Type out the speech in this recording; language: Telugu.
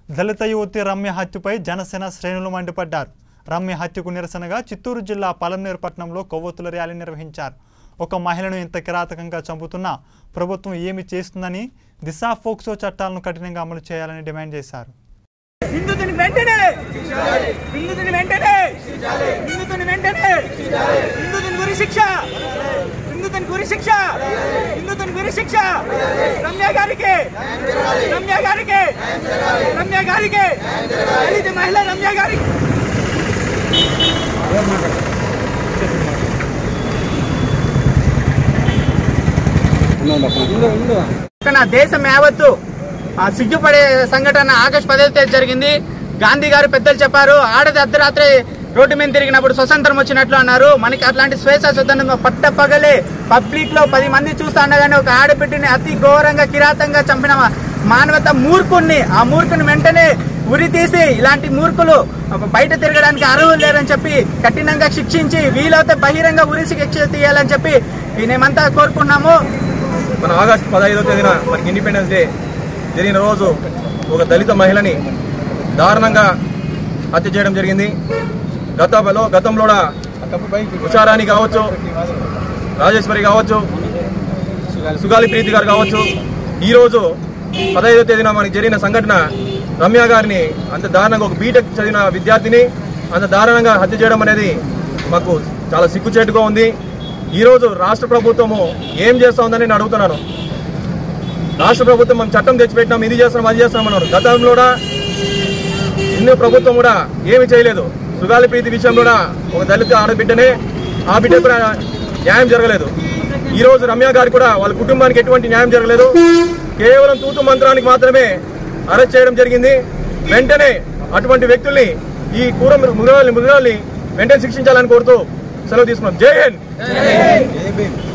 దళిత యువతి రమ్య హత్యపై జనసేన శ్రేణులు మండిపడ్డారు రమ్య హత్యకు నిరసనగా చిత్తూరు జిల్లా పలమనేరు పట్టణంలో కొవ్వొత్తుల ర్యాలీ నిర్వహించారు ఒక మహిళను ఇంత కిరాతకంగా చంపుతున్నా ప్రభుత్వం ఏమి చేస్తుందని దిశా ఫోక్సో చట్టాలను కఠినంగా అమలు చేయాలని డిమాండ్ చేశారు నిందితుని వెంటనే నిందితుని వెంటనే నిందితుని వెంటనే నిందితుని గురి శిక్ష నిందితుని గురి శిక్ష నిందితుని గురి శిక్ష రమ్య గారికి రమ్య గారికి రమ్య గారికి దళిత మహిళ రమ్య గారికి నా దేశం యావత్తు ఆ సిగ్గుపడే సంఘటన ఆగస్టు పదో తేదీ జరిగింది గాంధీ గారు పెద్దలు చెప్పారు ఆడది అర్ధరాత్రి రోడ్డు మీద తిరిగినప్పుడు స్వతంత్రం వచ్చినట్లు అన్నారు మనకి అట్లాంటి స్వేచ్ఛ స్వతంత్రం పట్ట పగలే పబ్లిక్ లో పది మంది చూస్తా ఉండగానే ఒక ఆడబిడ్డని అతి ఘోరంగా కిరాతంగా చంపిన మానవత మూర్ఖుణ్ణి ఆ మూర్ఖుని వెంటనే ఉరి తీసి ఇలాంటి మూర్ఖులు బయట తిరగడానికి అర్హులు లేరని చెప్పి కఠినంగా శిక్షించి వీలైతే బహిరంగ ఉరి శిక్ష తీయాలని చెప్పి మేమంతా కోరుకున్నాము మన ఆగస్టు పదహైదో తేదీన మనకి ఇండిపెండెన్స్ డే జరిగిన రోజు ఒక దళిత మహిళని దారుణంగా హత్య చేయడం జరిగింది గతంలో గతంలో కూడా ఉషారాణి కావచ్చు రాజేశ్వరి కావచ్చు సుగాలి ప్రీతి గారు కావచ్చు ఈరోజు పదహైదో తేదీన మనకి జరిగిన సంఘటన రమ్య గారిని అంత దారుణంగా ఒక బీటెక్ చదివిన విద్యార్థిని అంత దారుణంగా హత్య చేయడం అనేది మాకు చాలా సిగ్గుచేటుగా ఉంది ఈరోజు రాష్ట్ర ప్రభుత్వము ఏం చేస్తా ఉందని నేను అడుగుతున్నాను రాష్ట్ర ప్రభుత్వం మనం చట్టం తెచ్చిపెట్టినాం ఇది చేస్తాం అది చేస్తాం అన్నారు గతంలో కూడా ఎన్నో ప్రభుత్వం కూడా ఏమి చేయలేదు సుగాలి ప్రీతి విషయం కూడా ఒక దళిత ఆడబిడ్డనే ఆ బిడ్డ కూడా న్యాయం జరగలేదు ఈ రోజు రమ్య గారికి కూడా వాళ్ళ కుటుంబానికి ఎటువంటి న్యాయం జరగలేదు కేవలం తూతు మంత్రానికి మాత్రమే అరెస్ట్ చేయడం జరిగింది వెంటనే అటువంటి వ్యక్తుల్ని ఈ కూర మృగాల్ని మృగాల్ని వెంటనే శిక్షించాలని కోరుతూ సెలవు తీసుకున్నాం జై హింద్